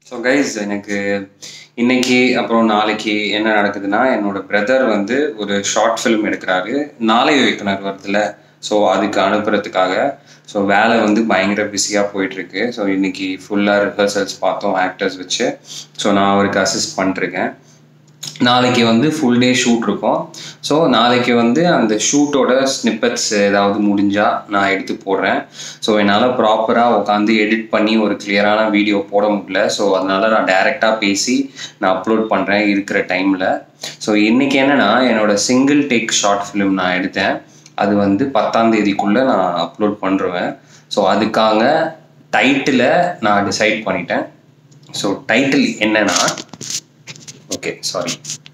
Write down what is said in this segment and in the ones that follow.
so guys எனக்கு இன்னைக்கு அப்புறம் நாளைக்கு என்ன நடக்குதுன்னா என்னோட பிரதர் வந்து ஒரு ஷார்ட் ஃபிலிம் எடுக்கிறாரு நாளைய இயக்குனர் வருதுல்ல ஸோ அதுக்கு அனுப்புறதுக்காக ஸோ வேலை வந்து பயங்கர பிஸியாக போயிட்டுருக்கு ஸோ இன்னைக்கு ஃபுல்லாக ரிஹர்சல்ஸ் பார்த்தோம் ஆக்டர்ஸ் வச்சு ஸோ நான் அவருக்கு அசிஸ்ட் பண்ணிருக்கேன் நாளைக்கு வந்து ஃபுல் டே ஷூட் இருக்கும் ஸோ நாளைக்கு வந்து அந்த ஷூட்டோட ஸ்னிப்பட்ஸ் ஏதாவது முடிஞ்சால் நான் எடுத்து போடுறேன் ஸோ என்னால் ப்ராப்பராக உட்காந்து எடிட் பண்ணி ஒரு கிளியரான வீடியோ போட முடியல ஸோ அதனால் நான் டைரெக்டாக பேசி நான் அப்லோட் பண்ணுறேன் இருக்கிற டைமில் ஸோ இன்றைக்கி என்னென்னா என்னோட சிங்கிள் டேக் ஷார்ட் ஃபிலிம் நான் எடுத்தேன் அது வந்து பத்தாம் தேதிக்குள்ளே நான் அப்லோட் பண்ணுருவேன் ஸோ அதுக்காக டைட்டிலை நான் டிசைட் பண்ணிட்டேன் ஸோ டைட்டில் என்னன்னா okay sorry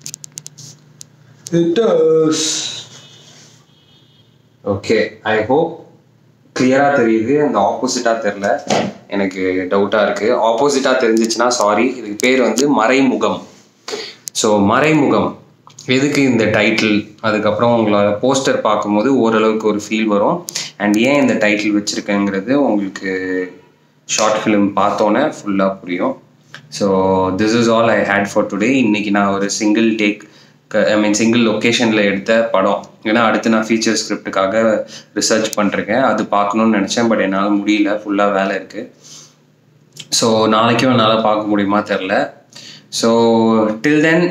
okay I hope கிளியராக தெரியுது அந்த ஆப்போசிட்டாக தெரில எனக்கு டவுட்டாக இருக்குது ஆப்போசிட்டாக தெரிஞ்சிச்சுன்னா சாரி இதுக்கு பேர் வந்து மறைமுகம் ஸோ மறைமுகம் எதுக்கு இந்த டைட்டில் அதுக்கப்புறம் உங்களோட போஸ்டர் பார்க்கும்போது ஓரளவுக்கு ஒரு ஃபீல் வரும் அண்ட் ஏன் இந்த டைட்டில் வச்சுருக்கேங்கிறது உங்களுக்கு ஷார்ட் ஃபிலிம் பார்த்தோன்னே ஃபுல்லாக புரியும் so this is all I had for today இன்னைக்கு நான் ஒரு single take I mean single லொக்கேஷனில் எடுத்த படம் ஏன்னா அடுத்து நான் ஃபீச்சர் ஸ்கிரிப்டுக்காக ரிசர்ச் பண்ணிருக்கேன் அது பார்க்கணுன்னு நினச்சேன் பட் என்னால் முடியல ஃபுல்லாக வேலை இருக்குது ஸோ நாளைக்கும் என்னால் பார்க்க முடியுமா தெரில ஸோ டில் தென்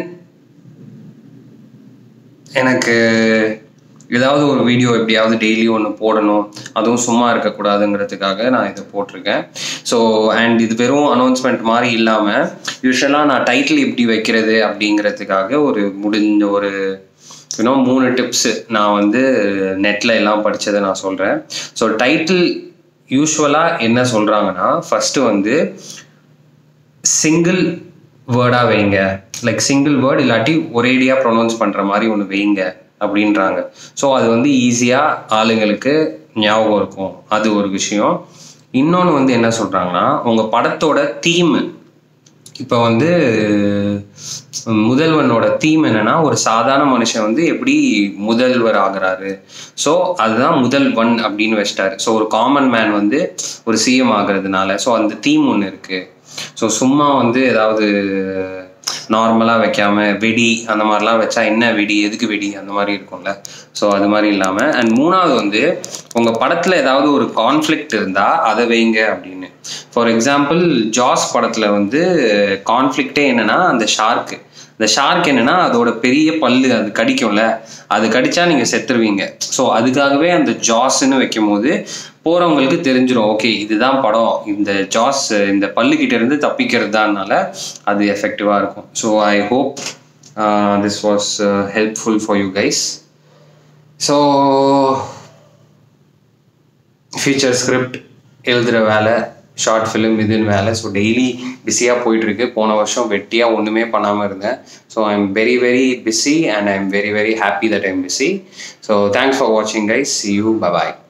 எனக்கு ஏதாவது ஒரு வீடியோ எப்படியாவது டெய்லி ஒன்று போடணும் அதுவும் சும்மா இருக்கக்கூடாதுங்கிறதுக்காக நான் இதை போட்டிருக்கேன் ஸோ அண்ட் இது வெறும் அனௌன்ஸ்மெண்ட் மாதிரி இல்லாமல் யூஸ்வலாக நான் டைட்டில் எப்படி வைக்கிறது அப்படிங்கிறதுக்காக ஒரு முடிஞ்ச ஒரு இன்னும் மூணு டிப்ஸு நான் வந்து நெட்டில் எல்லாம் படித்ததை நான் சொல்கிறேன் ஸோ டைட்டில் யூஸ்வலாக என்ன சொல்கிறாங்கன்னா ஃபஸ்ட்டு வந்து சிங்கிள் வேர்டாக வைங்க லைக் சிங்கிள் வேர்ட் இல்லாட்டி ஒரேடியாக ப்ரொனவுன்ஸ் பண்ணுற மாதிரி ஒன்று வைங்க அப்படின்றாங்க ஸோ அது வந்து ஈஸியாக ஆளுங்களுக்கு ஞாபகம் இருக்கும் அது ஒரு விஷயம் இன்னொன்று வந்து என்ன சொல்கிறாங்கன்னா உங்கள் படத்தோட தீம் இப்போ வந்து முதல்வனோட தீம் என்னன்னா ஒரு சாதாரண மனுஷன் வந்து எப்படி முதல்வர் ஆகுறாரு ஸோ அதுதான் முதல்வன் அப்படின்னு வச்சிட்டாரு ஸோ ஒரு காமன் மேன் வந்து ஒரு சிஎம் ஆகுறதுனால ஸோ அந்த தீம் ஒன்று இருக்குது ஸோ சும்மா வந்து ஏதாவது நார்மலாக வைக்காம வெடி அந்த மாதிரிலாம் வச்சா என்ன வெடி எதுக்கு வெடி அந்த மாதிரி இருக்கும்ல ஸோ அது மாதிரி இல்லாமல் அண்ட் மூணாவது வந்து உங்கள் படத்தில் ஏதாவது ஒரு கான்ஃப்ளிக்ட் இருந்தால் அதை வைங்க அப்படின்னு ஃபார் எக்ஸாம்பிள் ஜாஸ் படத்தில் வந்து கான்ஃப்ளிக்டே என்னென்னா அந்த ஷார்க்கு இந்த ஷார்க் என்னென்னா அதோட பெரிய பல்லு அது கடிக்கும்ல அது கடிச்சா நீங்கள் செத்துருவீங்க ஸோ அதுக்காகவே அந்த ஜாஸ்ன்னு வைக்கும் போது போகிறவங்களுக்கு தெரிஞ்சிடும் ஓகே இதுதான் படம் இந்த ஜாஸ் இந்த பல்லுக்கிட்ட இருந்து தப்பிக்கிறது தான்னால அது எஃபெக்டிவாக இருக்கும் so I hope this was helpful for you guys so future script எழுதுகிற வேலை ஷார்ட் ஃபிலிம் இதுன்னு வேலை ஸோ டெய்லி பிஸியாக போயிட்டுருக்கு போன வருஷம் வெட்டியாக ஒன்றுமே பண்ணாமல் இருந்தேன் so I am very very busy and I am very very happy that I'm busy so thanks for வாட்சிங் கைஸ் சி யூ பபாய்